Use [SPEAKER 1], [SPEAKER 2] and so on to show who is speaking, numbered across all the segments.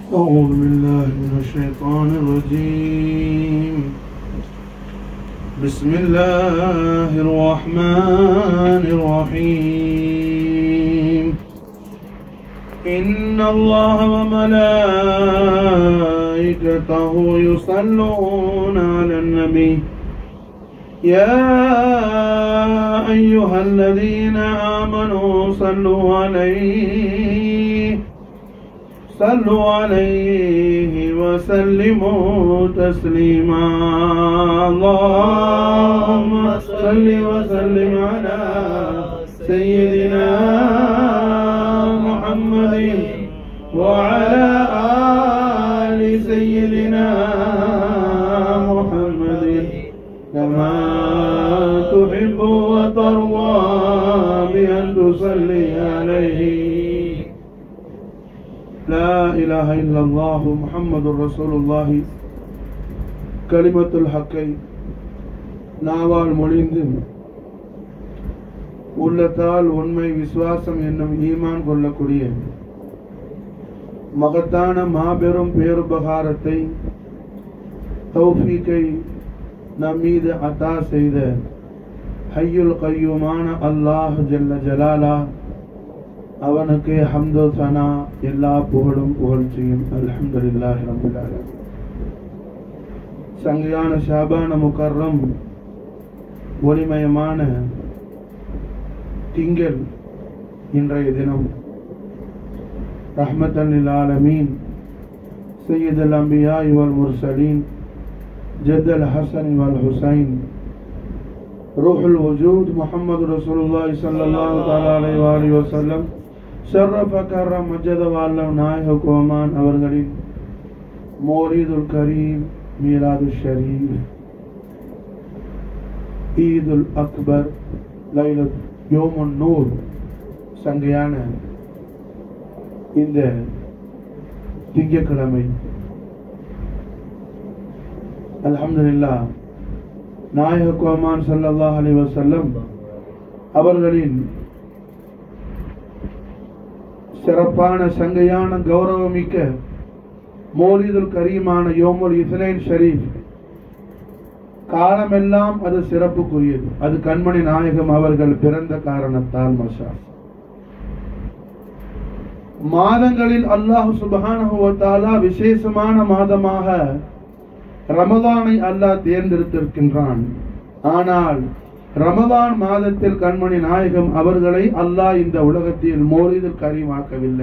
[SPEAKER 1] أعوذ بالله من الشيطان الرجيم بسم الله الرحمن الرحيم إن الله وملائكته يصلون على النبي يا أيها الذين آمنوا صلوا عليه صلوا عليه وسلموا تسليما اللهم صل وسلم على سيدنا محمد وعلى آل سيدنا محمد كما تحب وترضى بأن تصلي عليه لا إله إلا الله محمد رسول الله கலிமத்துல் ஹக்கை நாவால் மொழிந்து உள்ளத்தால் உண்மை விசுவாசம் என்னும் ஈமான் கொள்ளக்கூடிய மகத்தான மாபெரும் பேருபகாரத்தை தௌஃபீக்கை நம் மீது அத்தா செய்த ஹையுல் கையுமான அல்லாஹ் ஜல்ல ஜலாலா அவனுக்கு ஹம்து சனா எல்லா புகழும் புகழ்ச்சியும் அல்ஹம்துலில்லாஹி ரப்பில் ஆலமீன் சங்கையான ஷாபான முகர்ரம் ஒளிமயமான திங்கள் இன்றைய தினம் ரஹ்மத்தன் லில் ஆலமீன் سيد الأنبياء والمرسلين جد الحسن والحسين روح الوجود محمد رسول الله صلى الله تعالى عليه وآله وسلم ஷர்ரஃப கர்ரம் மஜத வால்லம் நாயக கோமான் அவர்களின் மோரீதுல் கரீம் மீராது ஷரீப் ஈதுல் அக்பர் லைலத் யோமுன் நூர் சங்கையான இந்த திங்கக்கிழமை அல்ஹம்துலில்லா நாயக கோமான் ஸல்லல்லாஹு அலைஹி வஸல்லம் அவர்களின் சிறப்பான சங்கையான கௌரவமிக்க மோலிதுல் கரீமான யோமுல் இஸ்லைன் ஷரீஃப் காலமெல்லாம் அது சிறப்புக்குரியது அது கண்மணி நாயகம் அவர்கள் பிறந்த காரணத்தால் மஷா மாதங்களில் அல்லாஹ் சுபஹானஹு வ தஆலா விசேஷமான மாதமாக ரமதானை அல்லாஹ் தேர்ந்தெடுத்திருக்கின்றான் ஆனால் ரமதான் மாதத்தில் கண்மணி நாயகம் அவர்களை அல்லாஹ் இந்த உலகத்தில் மோலிதில் கரீமாக்கவில்லை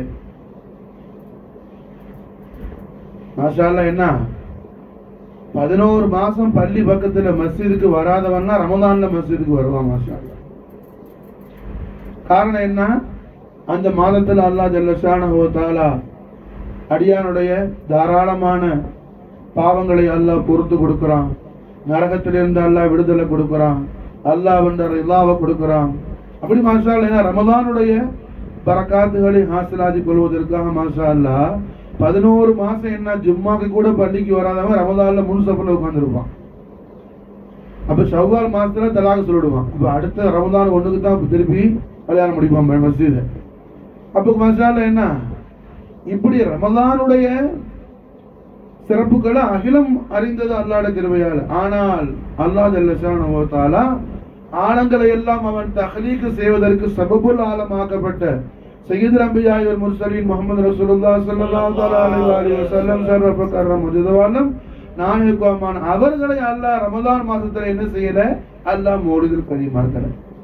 [SPEAKER 1] மாஷால்லா என்ன பதினோரு மாசம் பள்ளி பக்கத்துல மஸ்ஜிதுக்கு வராதவன்னா ரமதான்ல மஸ்ஜிதுக்கு வருவான் மாஷால்லா காரணம் என்ன அந்த மாதத்துல அல்லாஹ் ஜல்லஷானஹு தாலா அடியானுடைய தாராளமான பாவங்களை அல்லாஹ் பொறுத்து கொடுக்கிறான் நரகத்திலிருந்து அல்லாஹ் விடுதலை கொடுக்கிறான் அல்லாஹ் என்ற ரிலாவை கொடுக்கிறான் அப்படி மாஷா அல்லா ரமதானுடைய பரக்காத்துகளை ஹாசிலாதி கொள்வதற்காக மாஷா அல்லா பதினோரு மாசம் என்ன ஜும்மாக்கு கூட பள்ளிக்கு வராதவன் ரமதான்ல முன் சப்பில் உட்காந்துருப்பான் அப்ப ஷவ்வால் மாசத்துல தலாக சொல்லிடுவான் அப்ப அடுத்த ரமதான் ஒண்ணுக்கு தான் திருப்பி கல்யாணம் முடிப்பான் மஸ்ஜித் அப்ப மசாலா என்ன இப்படி ரமதானுடைய சிறப்புகளை அகிலம் அறிந்தது அல்லாட கிருபையால் ஆனால் அல்லாஹ் ஜல்லஷானா ஆழங்களை எல்லாம் அவன் தஹலீக்கு செய்வதற்கு சபபுல் ஆலமாக்கப்பட்ட சையீத் அம்பியாய் முர்சலீன் முகமது ரசூலுல்லா ஸல்லல்லாஹு அலைஹி வஸல்லம் சர்வ கர்ரம் முஜதவாலம் நாயகமான் அவர்களை அல்லாஹ் ரமதான் மாசத்துல என்ன செய்யல அல்லாஹ் மோடுதல் கரீமாக்கல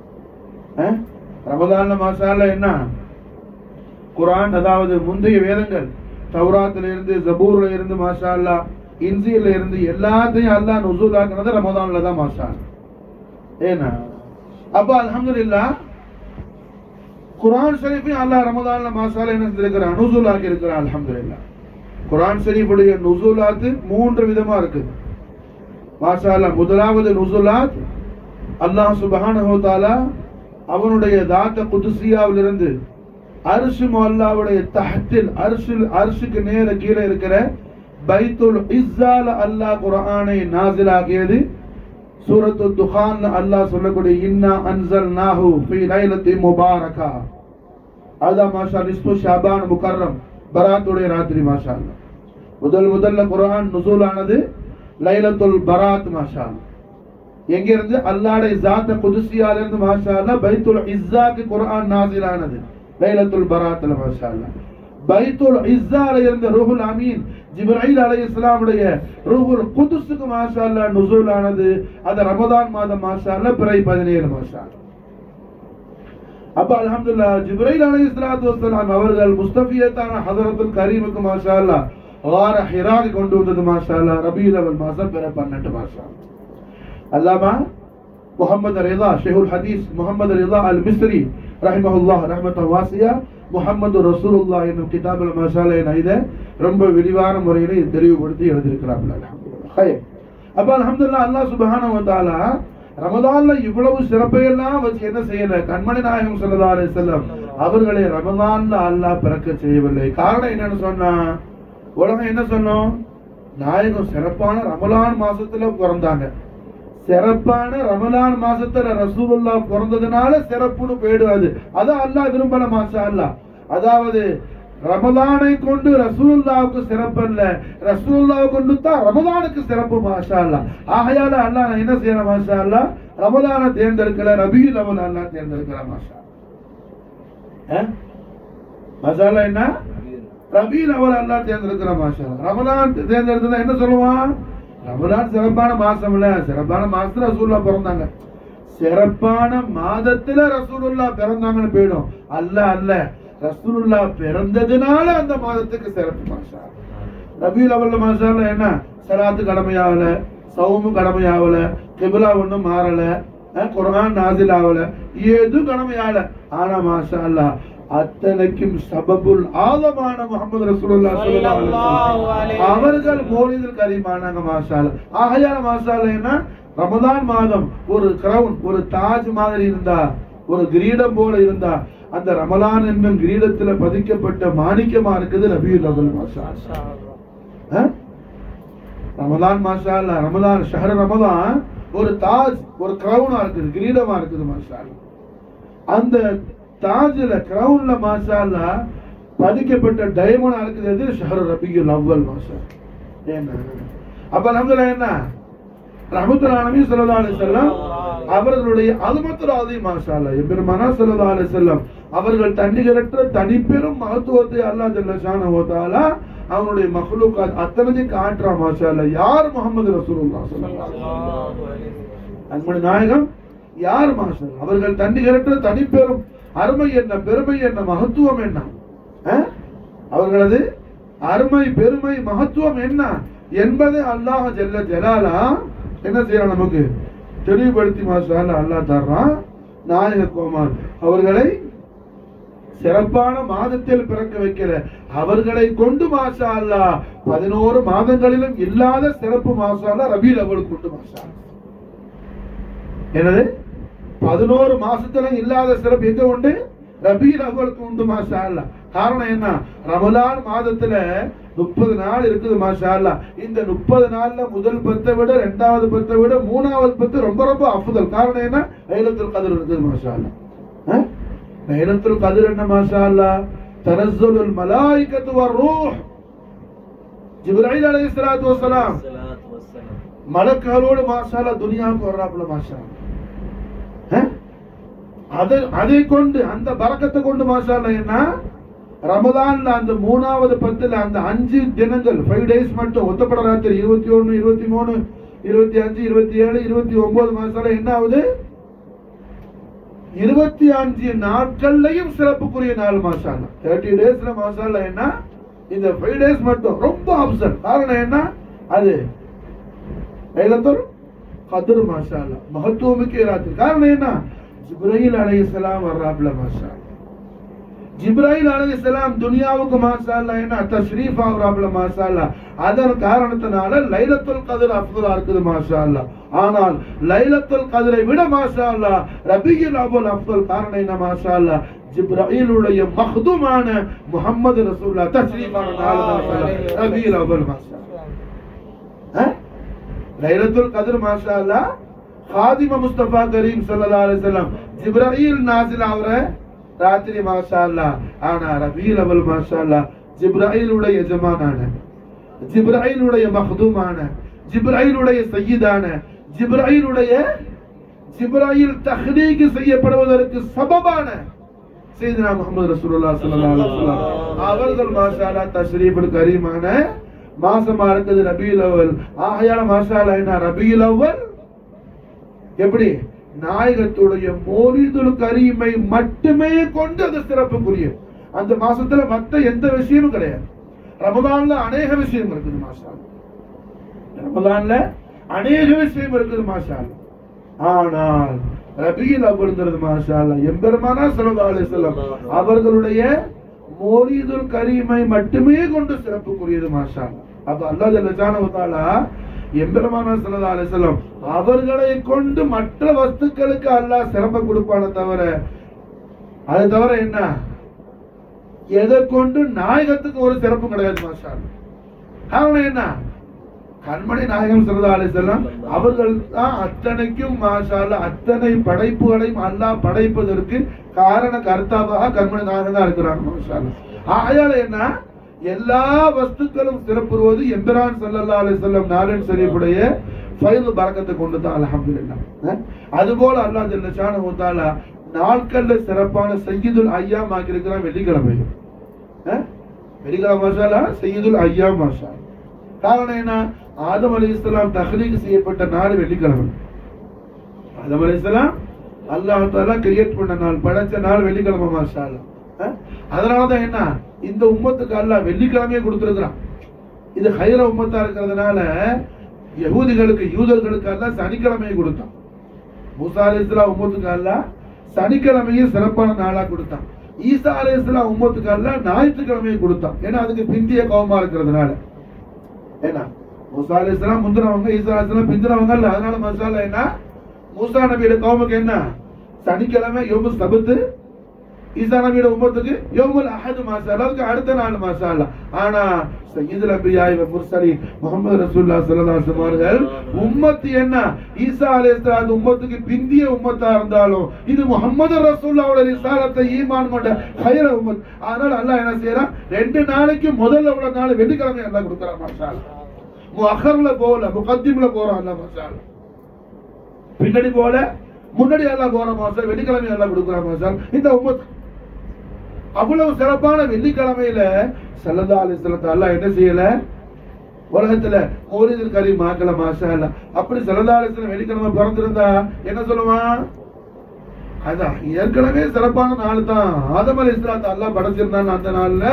[SPEAKER 1] ரமதான்ல மாசால என்ன குரான் அதாவது முந்தைய வேதங்கள் தௌராத்துல இருந்து ஜபூர்ல இருந்து மாஷா அல்லா இன்சியில இருந்து எல்லாத்தையும் அல்லா நுசூல் ஆக்குனது ரமதான்ல தான் மாஷா ஏன்னா அப்ப அல்ஹம்துலில்லா குரான் ஷரீஃபையும் அல்லாஹ் ரமதான்ல மாஷால என்ன செஞ்சிருக்கிறான் நுசூல் ஆக்கி இருக்கிறான் அல்ஹம்துலில்லா குரான் ஷரீஃபுடைய நுசூலாத்து மூன்று விதமா இருக்குது மாஷா அல்லா முதலாவது நுசூலாத் அல்லாஹ் சுபஹானஹு தஆலா அவனுடைய தாத்த குதுசியாவிலிருந்து அரிசு அல்லாவுடைய தஹத்தில் அரிசில் அரிசுக்கு நேர கீழே இருக்கிற பைத்துல் இஸ்ஸால அல்லாஹ் குர்ஆனை நாசிலாகியது சூரத்து துகான் அல்லாஹ் சொல்லக்கூடிய இன்னா அன்சல் நாஹு ஃபி லைலத்தி முபாரகா அதான் மாஷா நிஸ்பு ஷாபான் முகர்ரம் பராத்துடைய ராத்திரி மாஷா அல்லாஹ் முதல் முதல்ல குர்ஆன் நுசூல் ஆனது லைலத்துல் பராத் மாஷா அல்லாஹ். எங்க இருந்து அல்லாஹ்வுடைய ஜாத்த குதுசியால இருந்து மாஷா அல்லாஹ் பைத்துல் இஸ்ஸாக்கு குர்ஆன் நாசில் ஆனது லைலத்துல் பராத்ல மாஷா அல்லாஹ் பைத்துல் இஸ்ஸால இருந்த ரூஹுல் அமீன் ஜிப்ரைல் அலைஹிஸ்ஸலாமுடைய ரூஹுல் குதுஸுக்கு மாஷா அல்லாஹ் நுசூல் ஆனது அது ரமதான் மாதம் மாஷா அல்லாஹ் பிறை 17 மாஷா அல்லாஹ் அப்ப அல்ஹம்துலில்லாஹ் ஜிப்ரைல் அலைஹிஸ்ஸலாத்து வஸ்ஸலாம் அவர்கள் முஸ்தபியத்தான ஹதரத்துல் கரீமுக்கு மாஷா அல்லாஹ் வார ஹிராக்கு கொண்டு வந்தது மாஷா அல்லாஹ் ரபியுல் அவல் மாசம் பிற 12 மாஷா அல்லாஹ். அல்லாமா முகமது ரிதா ஷேகுல் ஹதீஸ் முகமது ரிதா அல் மிஸ்ரி ரஹிமஹுல்லாஹ் ரஹ்மத்தன் வாசியா முஹம்மது ரசூலுல்லாஹ் என்னும் கிதாபுல் மசாலா என இதை ரொம்ப விரிவான முறையில் இது தெளிவுபடுத்தி எழுதியிருக்கிறார்கள் அல்ஹம்துலில்லாஹ் ஹைர். அப்ப அல்ஹம்துலில்லாஹ் அல்லாஹ் சுப்ஹானஹு வ தஆலா ரமதான்ல இவ்வளவு சிறப்பையெல்லாம் வச்சு என்ன செய்யல கண்மணி நாயகம் ஸல்லல்லாஹு அலைஹி வஸல்லம் அவர்களை ரமதான்ல அல்லாஹ் பிறக்க செய்யவில்லை காரணம் என்னன்னு சொன்னா உலகம் என்ன சொன்னோம் நாயகம் சிறப்பான ரமலான் மாசத்துல பிறந்தாங்க சிறப்பான ரமலான் மாசத்துல ரசூலுல்லா பிறந்ததுனால சிறப்புன்னு போயிடுவாது அதான் அல்லாஹ் விரும்பல மாஷா அல்லாஹ் அதாவது ரமலானை கொண்டு ரசூலுல்லாவுக்கு சிறப்பு அல்ல ரசூலுல்லாவை கொண்டு தான் ரமலானுக்கு சிறப்பு மாஷா அல்லாஹ் ஆகையால அல்லாஹ் நான் என்ன செய்யறேன் மாஷா அல்லாஹ் ரமலானை தேர்ந்தெடுக்கல ரபியுல் அவல் அல்லாஹ் தேர்ந்தெடுக்கிறேன் மாஷா அல்லாஹ். மசாலா என்ன ரபியுல் அவல் அல்லாஹ் தேர்ந்தெடுக்கிற மாஷா அல்லாஹ். ரமலான் தேர்ந்தெடுத்தா என்ன சொல்லுவான் ரமலான் சிறப்பான மாசம் இல்ல சிறப்பான மாசத்துல ரசூல்லா பிறந்தாங்க சிறப்பான மாதத்துல ரசூலுல்லா பிறந்தாங்கன்னு போயிடும் அல்ல அல்ல ரசூலுல்லா பிறந்ததுனால அந்த மாதத்துக்கு சிறப்பு மாஷா ரபியுல் அவல்ல மாஷால என்ன சலாத்து கடமையாகல சவுமு கடமையாகல கிபிலா ஒண்ணும் மாறல அஹ், குர்ஆன் நாசில் ஆகல எதுவும் கடமையாகல ஆனா மாஷா அல்லாஹ் அத்தனைக்கும் சபபுல் ஆலமான முகமது ரசூலுல்லாஹ் ஸல்லல்லாஹு அலைஹி
[SPEAKER 2] ஸல்லல்லாஹு
[SPEAKER 1] வஸல்லம்
[SPEAKER 2] அலைஹி
[SPEAKER 1] அவர்கள் மௌலிதில் கரீமானாங்க மாஷால ஆகையால மாஷால என்ன ரமதான் மாதம் ஒரு கிரவுன் ஒரு தாஜ் மாதிரி இருந்தா ஒரு கிரீடம் போல இருந்தா அந்த ரமலான் என்னும் கிரீடத்துல பதிக்கப்பட்ட மாணிக்கமா இருக்குது ரபியுல் அவல் மாஷா
[SPEAKER 2] மாஷா அல்லாஹ்.
[SPEAKER 1] அஹ்? ரமலான் மாஷா அல்ல ரமலான் ஷஹர ரமலான் ஒரு தாஜ் ஒரு கிரவுனா இருக்குது கிரீடமா இருக்குது மாஷா அல்லாஹ். அந்த தாஜ்ல கிரவுன்ல மாஷா அல்லாஹ் பதிக்கப்பட்ட டைமண்டா இருக்குது எது ஷஹர் ரபியுல் அவ்வல் மாஷா என்ன அப்ப அல்ஹம்துலில்லாஹ் என்ன ரஹமத்துல் நபி ஸல்லல்லாஹு அலைஹி வஸல்லம் அவர்களுடைய அல்மத்துல் அஸீம் மாஷா அல்லாஹ் எம்பெருமானா ஸல்லல்லாஹு அலைஹி வஸல்லம் அவர்கள் தன்னிகரற்ற தனிப்பெரும் மகத்துவத்தை அல்லாஹ் ஜல்ல ஷானஹு வ தஆலா அவனுடைய மஹ்லூக்காத் அத்தனையும் காட்டுறா மாஷா அல்லாஹ் யார் முஹம்மது ரசூலுல்லாஹ் ஸல்லல்லாஹு அலைஹி வஸல்லம்
[SPEAKER 2] ஸல்லல்லாஹு அலைஹி வஸல்லம்.
[SPEAKER 1] அன்புடைய நாயகம் யார் மாஸ்டர் அவர்கள் தன்னிகரற்ற தனிப்பெரும் அருமை என்ன பெருமை என்ன மகத்துவம் என்ன அஹ்? அவர்களது அருமை பெருமை மகத்துவம் என்ன என்பதை அல்லாஹ் ஜல்ல ஜலாலா என்ன செய்யறான் நமக்கு தெளிவுபடுத்தி மாஸ்டர் அல்லாஹ் தர்றான் நாயக கோமான் அவர்களை சிறப்பான மாதத்தில் பிறக்க வைக்கிற அவர்களை கொண்டு மாஷா அல்லாஹ் பதினோரு மாதங்களிலும் இல்லாத சிறப்பு மாஷா அல்லாஹ் ரபியுல் அவளுக்கு கொண்டு மாஷா அல்லாஹ். என்னது பதினோரு மாசத்துல இல்லாத சிறப்பு எங்க உண்டு ரபியுல் அவ்வளுக்கு உண்டு மாஷா அல்லாஹ் காரணம் என்ன ரமலான் மாதத்துல முப்பது நாள் இருக்குது மாஷா அல்லாஹ் இந்த முப்பது நாள்ல முதல் பத்தை விட ரெண்டாவது பத்தை விட மூணாவது பத்து ரொம்ப ரொம்ப அஃபுதல் காரணம் என்ன லைலத்துல் கதிர் இருக்குது மாஷா அல்லாஹ் அஹ்? லைலத்துல் கதிர் என்ன மாஷா அல்லாஹ் தனஸ்ஸுலுல் மலாயிகத்து வர்ரூஹ் ஜிப்ராயில் அலைஹிஸ்ஸலாத்து வஸ்ஸலாம்
[SPEAKER 2] ஸலாத்து வஸ்ஸலாம்.
[SPEAKER 1] மலக்குகளோடு மாஷாலா துனியாவுக்கு வர்றாப்புல மாஷா அஹ்? அதை அதை கொண்டு அந்த பறக்கத்தை கொண்டு மாஷாலா என்ன ரமதான்ல அந்த மூணாவது பத்துல அந்த அஞ்சு தினங்கள் ஃபைவ் டேஸ் மட்டும் ஒத்தப்பட ராத்திரி இருபத்தி ஒன்னு இருபத்தி மூணு இருபத்தி அஞ்சு இருபத்தி ஏழு இருபத்தி ஒன்பது மாசால என்ன ஆகுது இருபத்தி அஞ்சு நாட்கள்லயும் சிறப்புக்குரிய நாள் மாசாலா தேர்ட்டி டேஸ்ல மாசாலா என்ன இந்த ஃபைவ் டேஸ் மட்டும் ரொம்ப அப்சல் காரணம் என்ன அது லைலத்துல் கத்ர் மாஷா அல்லாஹ் மகத்துவமிக்க ராத்திரி காரணம் என்ன ஜிப்ரீல் அலைஹிஸ்ஸலாம் வர்றாப்ல மாஷா அல்லாஹ். ஜிப்ராயில் அலைஹிஸ்ஸலாம் துனியாவுக்கு மாஷா அல்லாஹ் என்ன தஸ்ரீஃப் ஆகுறாப்ல மாஷா அல்லாஹ் அதன் காரணத்தினால லைலத்துல் கத்ர் அஃதலா இருக்குது மாஷா அல்லாஹ் ஆனால் லைலத்துல் கத்ரை விட மாஷா அல்லாஹ் ரபியுல் அவ்வல் அஃதல் காரணம் என்ன மாஷா அல்லாஹ் ஜிப்ராயிலுடைய மஹ்துமான முஹம்மது ரசூலுல்லாஹ் தஸ்ரீஃபான நாள் மாஷா அல்லாஹ் ரபியுல் அவ்வல் மாஷா அல்லாஹ். அஹ்? லைலத்துல் கத்ர் மாஷா அல்லாஹ் ஹாதிம முஸ்தபா கரீம் ஸல்லல்லாஹு அலைஹி வஸல்லம் ஜிப்ராயில் நாசில் ஆவற ராத்திரி மாஷா அல்லாஹ் ஆனா ரபீல் அவல் மாஷா அல்லாஹ் ஜிப்ராயிலுடைய எஜமானான ஜிப்ராயிலுடைய மஹ்தூமான ஜிப்ராயிலுடைய சையீதான ஜிப்ராயிலுடைய ஜிப்ராயில் தஹ்லீக் செய்யப்படுவதற்கு சபபான செய்தினா முகமது ரசூலுல்லாஹ் ஸல்லல்லாஹு அலைஹி வஸல்லம் அவர்கள் மாஷாஅல்லாஹ் தஷ்ரீஃபுல் கரீமான மாசமா இருக்குது ரபியுல் அவ்வல் ஆகையால மாஷாஅல்லாஹ் என்ன ரபியுல் அவ்வல் எப்படி நாயகத்துடைய மோலிதுல் கரீமை மட்டுமே கொண்டு அது சிறப்புக்குரிய அந்த மாசத்துல மத்த எந்த விஷயமும் கிடையாது ரமதான்ல அநேக விஷயம் இருக்குது மாஷா அல்லாஹ். ரமதான்ல அநேக விஷயம் இருக்குது மாஷா அல்லாஹ். ஆனால் ரபியில் அவ்வளவுங்கிறது மாஷா அல்லாஹ். எம்பெருமானா ஸல்லல்லாஹு அலைஹி வஸல்லம் அவர்களுடைய மோலிதுல் கரீமை மட்டுமே கொண்டு சிறப்புக்குரியது மாஷா அல்லாஹ். அப்ப அல்லாஹ் ஜல்ல ஷானஹு வ தஆலா எம்பெருமானா ஸல்லல்லாஹு அலைஹி வஸல்லம் அவர்களை கொண்டு மற்ற வஸ்துக்களுக்கு அல்லாஹ் சிறப்பை கொடுப்பானே தவிர அது தவிர என்ன எதை கொண்டு நாயகத்துக்கு ஒரு சிறப்பு கிடையாது மாஷா அல்லாஹ். காரணம் என்ன கண்மணி நாயகம் ஸல்லல்லாஹு அலைஹி வஸல்லம் அவர்கள் தான் அத்தனைக்கும் மாஷா அல்லாஹ் அத்தனை படைப்புகளையும் அல்லாஹ் படைப்பதற்கு காரண கர்த்தாவாக கண்மணி நாயகம் தான் இருக்கிறாங்க மாஷா அல்லாஹ். ஆயால என்ன எல்லா வஸ்துக்களும் சிறப்புறுவது எம்பிரான் ஸல்லல்லாஹு அலைஹி வஸல்லம் நாலன் ஷரீஃபுடைய ஃபைது பரக்கத்தை கொண்டு தான் அல்ஹம்துலில்லாஹ் அதுபோல அல்லாஹ் ஜல்ல ஷானஹு வ தஆலா நாட்கள்ல சிறப்பான சையீதுல் ஐயாம் ஆக்கி இருக்கிறான் வெள்ளிக்கிழமை அஹ்? வெள்ளிக்கிழமை மாஷாலா சையீதுல் ஐயாம் மாஷா காரணம் என்ன ஆதம் அலி இஸ்லாம் தஹ்லீக் செய்யப்பட்ட நாள் வெள்ளிக்கிழமை ஆதம் அலி இஸ்லாம் அல்லாஹ் தாலா கிரியேட் பண்ண நாள் படைச்ச நாள் வெள்ளிக்கிழமை மாஷா அல்லாஹ். அஹ்? அதனாலதான் என்ன இந்த உம்மத்துக்கு அல்லாஹ் வெள்ளிக்கிழமையே கொடுத்திருக்கிறான் இது ஹைர உம்மத்தா இருக்கிறதுனால யகூதிகளுக்கு யூதர்களுக்கு அல்லாஹ் சனிக்கிழமையை கொடுத்தான் மூசா அலி இஸ்லாம் உம்மத்துக்கு அல்லாஹ் சனிக்கிழமையை சிறப்பான நாளா கொடுத்தான் ஈசா அலி இஸ்லாம் உம்மத்துக்கு அல்லாஹ் ஞாயிற்றுக்கிழமையை கொடுத்தான் ஏன்னா அதுக்கு பிந்திய கவமா இருக்கிறதுனால என்ன மூசா அலி இஸ்லாம் முந்தினவங்க ஈசா அலி இஸ்லாம் பிந்தினவங்க இல்ல அதனால மசாலா என்ன மூசா நபியோட கவுமுக்கு என்ன சனிக்கிழமை யோமு சபத்து ஈசா நபியோட உம்மத்துக்கு யோமுல் அஹது மாசாலா அதுக்கு அடுத்த நாள் மாசாலா ஆனா சையீதுல் அம்பியா இவ முர்சலி முகமது ரசூல்லா ஸல்லல்லாஹு அலைஹி வஸல்லம் அவர்கள் உம்மத்து என்ன ஈசா அலைஹிஸ்ஸலாம் உம்மத்துக்கு பிந்திய உம்மத்தா இருந்தாலும் இது முகமது ரசூல்லாவோட ரிசாலத்தை ஈமான் கொண்ட ஹைர உம்மத் அதனால அல்லாஹ் என்ன செய்யறான் ரெண்டு நாளைக்கு முதல்ல உள்ள நாள் வெள்ளிக்கிழமை அல்லாஹ் கொடுக்கறான் மாஷாஅல்லாஹ் முஅக்கர்ல போல முகத்திம்ல போறான் அல்லாஹ் மாஷாஅல்லாஹ் பின்னாடி போல முன்னாடி எல்லாம் போற மாசம் வெள்ளிக்கிழமை எல்லாம் கொடுக்குற மாசம் இந்த உம்மத் அவ்வளவு சிறப்பான வெள்ளிக்கிழமையில சல்லல்லா அலிஸ்லத்தை அல்லாஹ் என்ன செய்யல உலகத்துல மௌலிதில் கரீம் மாக்கல மாஷா அல்ல அப்படி சல்லல்லா அலிஸ்லம் வெள்ளிக்கிழமை பிறந்திருந்தா என்ன சொல்லுவான் அதான் ஏற்கனவே சிறப்பான நாள் தான் ஆதம் அலி இஸ்லாத்தை அல்லாஹ் படைச்சிருந்தான் அந்த நாள்ல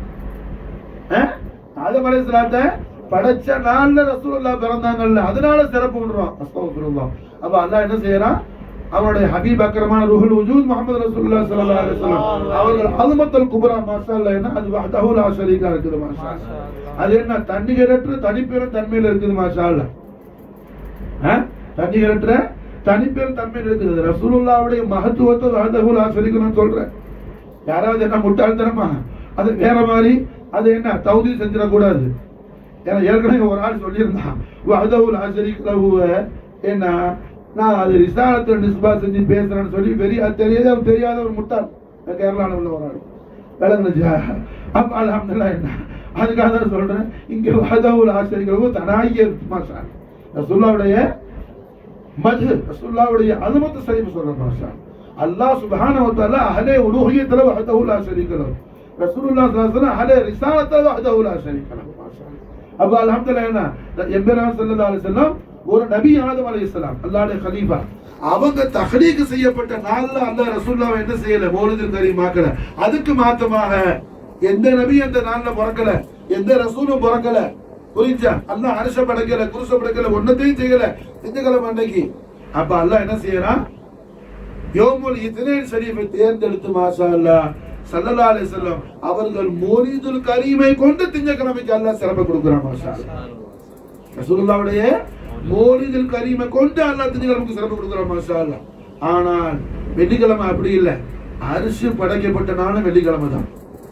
[SPEAKER 1] அஹ்? ஆதம் அலி இஸ்லாத்தை படைச்ச நாள்ல ரசூலுல்லாஹ் பிறந்தாங்கல்ல அதனால சிறப்பு விடுறான் அஸ்தகுஃபிருல்லாஹ் அப்ப அல்லாஹ் என்ன செய்யறான் அவருடைய ஹபீப் அக்ரமான ருஹுல் வஜூத் முஹம்மது ரசூலுல்லாஹ் ஸல்லல்லாஹு அலைஹி வஸல்லம் அவர்கள் அல்மத்துல் குப்ரா மாஷா அல்லாஹ் என்ன அது வஹ்தஹு லா ஷரீகா இருக்குது மாஷா அல்லாஹ். அது என்ன தன்னிகரற்ற தனிப்பெரும் தன்மையில இருக்குது மாஷா அல்லாஹ் அஹ்? தன்னிகரற்ற தனிப்பெரும் தன்மையில இருக்குது ரசூலுல்லாஹ்வுடைய மகத்துவத்தை வஹ்தஹு லா ஷரீகா நான் சொல்றேன் யாராவது என்ன முட்டாள்தனமா அது வேற மாதிரி அது என்ன தௌதி செஞ்சிடக்கூடாது ஏன்னா ஏற்கனவே ஒரு ஆள் சொல்லியிருந்தான் வஹதவுல் ஆசரிக் லஹுவ என்ன நான் அது ரிசாலத்தை நிஸ்பா செஞ்சு பேசுறேன்னு சொல்லி பெரிய அது தெரியாத அவர் தெரியாத ஒரு முட்டாள் கேரளாவில் உள்ள ஒரு ஆள் விளங்குனுச்சா அப்ப அல்ஹம்துலில்லாஹ் என்ன அதுக்காக தான் சொல்றேன் இங்க வஹதவுல் ஆசரிக் லஹு தனாய மாஷா ரசூலுல்லாஹ்வுடைய மது ரசூலுல்லாஹ்வுடைய அனுமதி சரிப்பு சொல்றேன் மாஷா அல்லாஹ் சுப்ஹானஹு வ தஆலா அஹலே உலூஹியத்துல வஹதஹு லா ஷரீக லஹு ரசூலுல்லாஹ் ஸல்லல்லாஹு அலைஹி வஸல்லம் அஹலே ரிசாலத்துல வஹதஹு லா ஷரீக லஹு மாஷா அப்ப அல்ஹம்துலில்லாஹ் என்ன எம்பெருமான் ஸல்லல்லாஹு அலைஹி வஸல்லம் ஒரு நபி ஆதம் அலைஹிஸ்ஸலாம் அல்லாஹ்வுடைய கலீஃபா அவங்க தஹ்லீக் செய்யப்பட்ட நாள்ல அல்லாஹ் ரசூலுல்லாஹ் என்ன செய்யல மௌலிதுல் கரீம் ஆக்கல அதுக்கு மாத்தமாக எந்த நபி அந்த நாள்ல பிறக்கல எந்த ரசூலும் பிறக்கல புரிஞ்சா அல்லாஹ் அரச படைக்கல குருச படைக்கல ஒன்னத்தையும் செய்யல திங்கக்கிழமை அன்னைக்கு அப்ப அல்லாஹ் என்ன செய்யறான் யோமுல் இத்னேன் ஷரீஃபை தேர்ந்தெடுத்து மாஷா அல்லாஹ் ஸல்லல்லாஹு அலைஹி வஸல்லம் அவர்கள் மௌலிதுல் கரீமை கொண்டு திங்கக்கிழமைக்கு அல்லாஹ் சிறப்பு கொடுக்குறான் மாஷா அல்லாஹ் ரசூலுல்லாஹ்வுடைய மௌலிதுல் கரீமை கொண்டு அல்லாஹ் திங்கக்கிழமைக்கு சிறப்பு கொடுக்குறான் மாஷா அல்லாஹ் ஆனால் வெள்ளிக்கிழமை அப்படி இல்ல அரிசி படைக்கப்பட்ட நாளும் வெள்ளிக்கிழமை தான்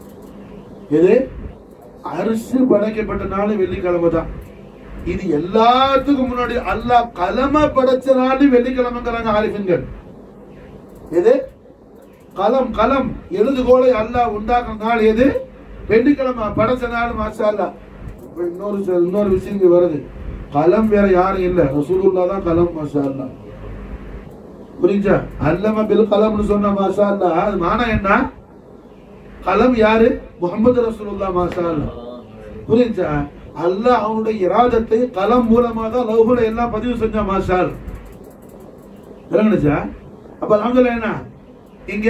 [SPEAKER 1] எது அரிசி படைக்கப்பட்ட நாளும் வெள்ளிக்கிழமை தான் இது எல்லாத்துக்கும் முன்னாடி அல்லாஹ் கலம படைச்ச நாளும் வெள்ளிக்கிழமைங்கிறாங்க ஆரிஃபின்கள் எது கலம் கலம் எழுதுகோலை அல்லாஹ் உண்டாக்குற நாள் எது வெள்ளிக்கிழமை படைச்ச நாள் மாஷா அல்லாஹ் இப்ப இன்னொரு சில- இன்னொரு விஷயம் இங்க வருது கலம் வேற யாரும் இல்ல ரசூலுல்லா தான் கலம் மாஷா அல்லா புரிஞ்சா அல்லம பில் கலம்னு சொன்ன மாஷா அல்லா அது மானா என்ன கலம் யாரு முகமது ரசூலுல்லா மாஷா அல்லா புரிஞ்சா அல்லாஹ் அவனுடைய இராதத்தை கலம் மூலமா தான் லவ்ஹுல எல்லாம் பதிவு செஞ்ச மாஷா அல்லா. விளங்குனுச்சா அப்ப அல்ஹம்துலில்லாஹ் என்ன இங்க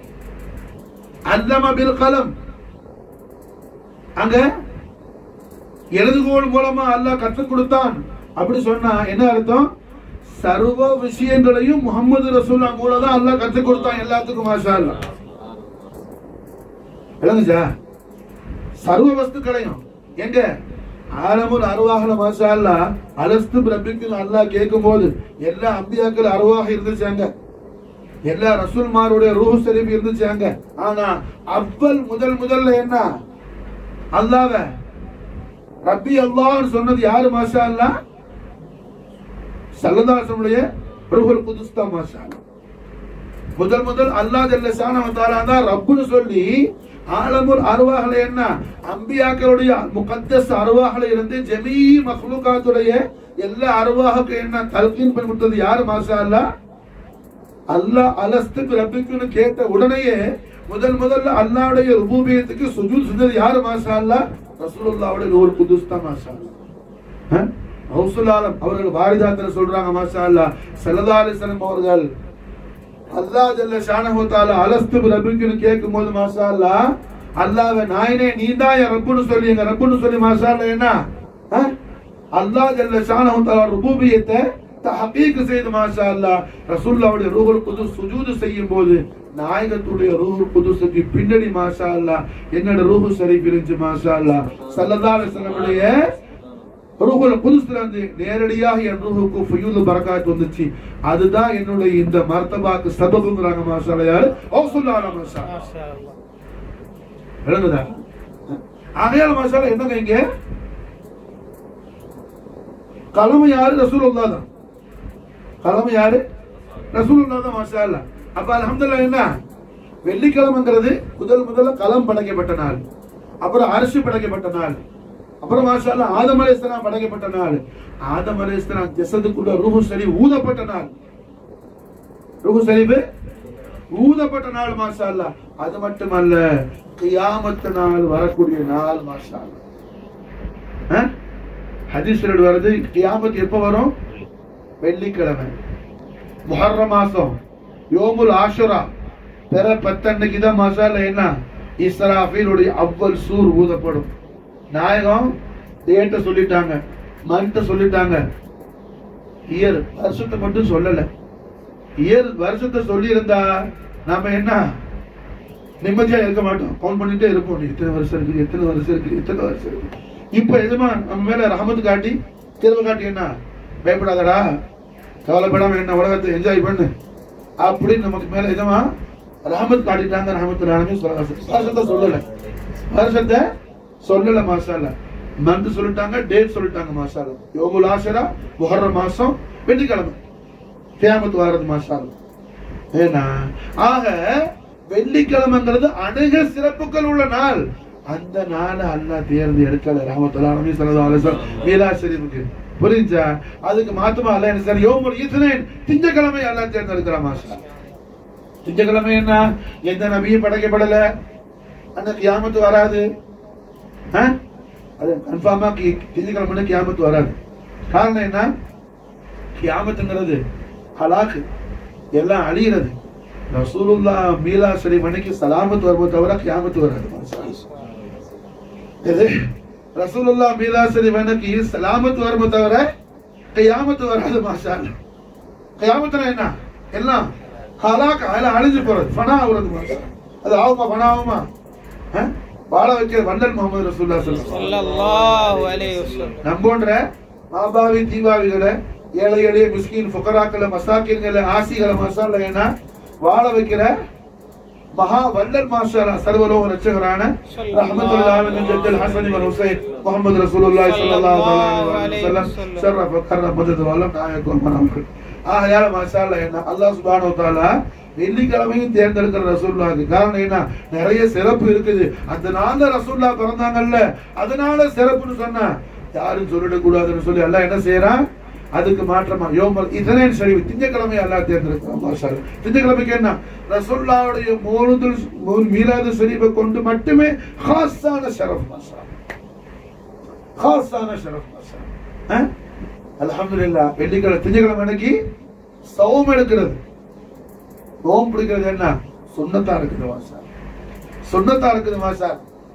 [SPEAKER 1] அல்லம பில் கலம் அங்க எழுதுகோல் மூலமா அல்லாஹ் கற்றுக் கொடுத்தான் அப்படி சொன்னா என்ன அர்த்தம் சர்வ விஷயங்களையும் முகமது ரசூல்லா மூலம் தான் அல்லாஹ் கற்றுக் கொடுத்தான் எல்லாத்துக்கும் மாஷா அல்லாஹ் விளங்குச்சா சர்வ வஸ்துக்களையும் எங்க ஆலமுல் அருவாகல மாஷா அல்லாஹ் அலஸ்து பிரபிக்கும் அல்லாஹ் கேட்கும் போது எல்லா அம்பியாக்கள் அருவாக இருந்துச்சாங்க எல்லா ரசூல்மாருடைய ரூஹ் ஷரீஃப் இருந்துச்சாங்க ஆனா அவ்வல் முதல் முதல்ல என்ன அல்லாஹ்வ ரப்பி அல்லாஹ்னு சொன்னது யாரு மாஷா அல்லாஹ் சல்லதாசனுடைய ரூஹுல் குதுஸ் தான் மாஷா அல்லாஹ். முதல் முதல் அல்லாஹ் ஜல்ல ஷானஹு தஆலா தான் ரப்புன்னு சொல்லி ஆலமுல் அருவாஹ்ல என்ன அம்பியாக்களுடைய முகத்தஸ் அருவாஹ்ல இருந்து ஜமீ மக்லூகாத்துடைய எல்லா அருவாஹுக்கு என்ன தல்கீன் பண்ணி கொடுத்தது யாரு மாஷா அல்லாஹ் அல்லாஹ் அலஸ்து ரப்பிக்குன்னு கேட்ட உடனேயே முதல் முதல்ல அல்லாஹ்வுடைய ருபூபியத்துக்கு சுஜூத் செஞ்சது யாரு மாஷா அல்லாஹ் ரசூலுல்லாஹ்வுடைய ரூஹுல் குதுஸ் தான் மாஷா அல்லாஹ் ஹவுசுல் ஆலம் அவர்கள் வாரிதாத்துல சொல்றாங்க மாஷா அல்லாஹ் ஸல்லல்லாஹு அலைஹி வஸல்லம் அவர்கள் அல்லாஹ் ஜல்ல ஷானஹு தஆலா அலஸ்து ரப்பிக்குன்னு கேட்கும்போது மாஷா அல்லாஹ் அல்லாஹ்வே நாயனே நீதான் என் ரப்புன்னு சொல்லி எங்க ரப்புன்னு சொல்லி மாஷா அல்லாஹ் என்ன ஆ? அல்லாஹ் ஜல்ல ஷானஹு தஆலா ருபூபியத்தை தஹகீக் செய்து மாஷா அல்லாஹ் ரசூலுல்லாஹ்வுடைய ரூஹுல் குதுஸ் சுஜூது செய்யும் போது நாயகத்துடைய ரூஹுல் குதுஸுக்கு பின்னணி மாஷா அல்லாஹ் என்னோட ரூஹு ஷரீஃப் இருந்துச்சு மாஷா அல்லாஹ் ஸல்லல்லாஹு அலைஹி வஸல்லமுடைய ரூஹுல் குதுஸ்ல இருந்து நேரடியாக என் ரூஹுக்கு ஃபுயூல் பரக்காத் வந்துச்சு அதுதான் என்னுடைய இந்த மர்த்தபாக்கு சபபுங்கறாங்க மாஷா அல்லாஹ் யாரு ஔசுல்லாஹ் மாஷா அல்லாஹ். விளங்குதா ஆகையால மாஷா அல்லாஹ் என்னங்க இங்க கலமு யாரு ரசூலுல்லாஹ் தான் கலமு யாரு ரசூலுல்லாஹ் தான் மாஷா அல்லாஹ் அப்ப அல்ஹம்துலில்லாஹ் என்ன வெள்ளிக்கிழமைங்கிறது முதல் முதல்ல களம் படைக்கப்பட்ட நாள் அப்புறம் அரிசி படைக்கப்பட்ட நாள் அப்புறம் மாஷா அல்லாஹ் ஆதம் அலைஹிஸ்ஸலாம் படைக்கப்பட்ட நாள் ஆதம் அலைஹிஸ்ஸலாம் ஜசதுக்குள்ள ரூஹு ஷரீஃப் ஊதப்பட்ட நாள் ரூஹு ஷரீஃப் ஊதப்பட்ட நாள் மாஷா அல்லாஹ் அது மட்டுமல்ல கியாமத்து நாள் வரக்கூடிய நாள் மாஷா அல்லாஹ் ஆ? ஹதீஸ்ல வருது கியாமத் எப்ப வரும் வெள்ளிக்கிழமை முஹர்ரம் மாசம் யோமுல் ஆஷுரா பிற பத்தன்னைக்கு தான் மசாலா என்ன இஸ்ராஃபீலுடைய அவ்வல் சூர் ஊதப்படும் நாயகம் டேட்டை சொல்லிட்டாங்க மந்த்தை சொல்லிட்டாங்க இயர் வருஷத்தை மட்டும் சொல்லல இயர் வருஷத்தை சொல்லி இருந்தா நாம என்ன நிம்மதியா இருக்க மாட்டோம் கவுண்ட் பண்ணிட்டே இருப்போம் எத்தனை வருஷம் இருக்கு எத்தனை வருஷம் இருக்கு எத்தனை வருஷம் இருக்கு இப்ப எதுமா நம்ம மேல ரஹமத்து காட்டி திரும்ப காட்டி என்ன பயப்படாதடா கவலைப்படாம என்ன உலகத்தை என்ஜாய் பண்ணு அப்படின்னு நமக்கு மேல எதுமா ரஹமத் காட்டிட்டாங்க ரஹமத்து ஆலமீன் வருஷத்தை சொல்லல வருஷத்தை சொல்லல மாசால மந்த் சொல்லிட்டாங்க டேட் சொல்லிட்டாங்க மாசால யோமுல் ஆஷரா முஹர்ரம் மாசம் வெள்ளிக்கிழமை கியாமத் வர்றது மாசால ஏன்னா ஆக வெள்ளிக்கிழமைங்கிறது அநேக சிறப்புகள் உள்ள நாள் அந்த நாளை அல்லாஹ் தேர்ந்து எடுக்கல ரஹமத்துல்லாஹி அலைஹி ஸல்லல்லாஹு அலைஹி வஸல்லம் மீலாத் ஷரீஃபுக்கு புரிஞ்சா அதுக்கு மாத்தமா அல்லாஹ் என்ன சார் யோமுல் இத்னைன் திங்கக்கிழமை அல்லாஹ் தேர்ந்தெடுக்கிறான் மாஷா திங்கக்கிழமை என்ன எந்த நபியும் படைக்கப்படல அந்த கியாமத்து வராது ஆ? அது கன்ஃபார்மா திங்கக்கிழமை கியாமத்து வராது காரணம் என்ன கியாமத்துங்கிறது ஹலாக்கு எல்லாம் அழிகிறது ரசூலுல்லா மீலா சரி மணிக்கு சலாமத் வரும்போது தவிர கியாமத்து வராது எது ரசூலுல்லா மீலா சரி மணிக்கு சலாமத் வரும்போது தவிர கியாமத்து வராது மாஷா அல்லாஹ். கியாமத்துனா என்ன எல்லாம் ஹலாக் எல்லாம் அழிஞ்சு போறது ஃபனா ஆகுறது மாஷா அல்லாஹ். அது ஆகுமா ஃபனா ஆகுமா ஆ? வாழ வைக்கிற வண்டல் முகமது ரசூல்லா சொல்லுவாங்க
[SPEAKER 3] ஸல்லல்லாஹு அலைஹி வஸல்லம்
[SPEAKER 1] நம்போன்ற மாபாவி தீபாவிகளை ஏழை எளிய மிஸ்கின் ஃபுகராக்களை மசாக்கின்களை ஆசிகளை மசாலா என்ன வாழ வைக்கிற மகா வல்லல் மாஷாலா சர்வலோக ரட்சகரான ரஹ்மத்துல்லாஹி அலைஹி ஜத்தல் ஹஸன் வல் ஹுசைன் முஹம்மது ரசூலுல்லாஹி ஸல்லல்லாஹு அலைஹி வஸல்லம் ஷர்ரஃப கர்ர மதத் வல்லம் நாயகம் மனம்கள் ஆகையால மசாலா என்ன அல்லாஹ் சுப்ஹானஹு வ தஆலா வெள்ளிக்கிழமையும் தேர்ந்தெடுக்கிற ரசூல்லாக்கு காரணம் என்ன நிறைய சிறப்பு இருக்குது அந்த நாள்ல ரசூல்லா பிறந்தாங்கல்ல அதனால சிறப்புன்னு சொன்னா யாரும் சொல்லிடக்கூடாதுன்னு சொல்லி அல்லாஹ் என்ன செய்யறான் அதுக்கு மாற்றமா யோமல் இதனேன் சரி திங்கக்கிழமை அல்லாஹ் தேர்ந்தெடுக்கிறான் மாஷா அல்லாஹ். திங்கக்கிழமைக்கு என்ன ரசூல்லாவுடைய மோனுதுல் மீலாது ஷரீஃபை கொண்டு மட்டுமே ஹாஸான ஷரஃப் மாஷா அல்லாஹ். ஹாஸான ஷரஃப் மாஷா அல்லாஹ். அஹ்? அல்ஹம்துலில்லாஹ் வெள்ளிக்கிழமை திங்கக்கிழமை அன்னைக்கு சௌம் எடுக்கிறது நோம் பிடிக்கிறது என்ன சுண்ணத்தா இருக்குது மாஷா சுண்ணத்தா இருக்குது மாஷா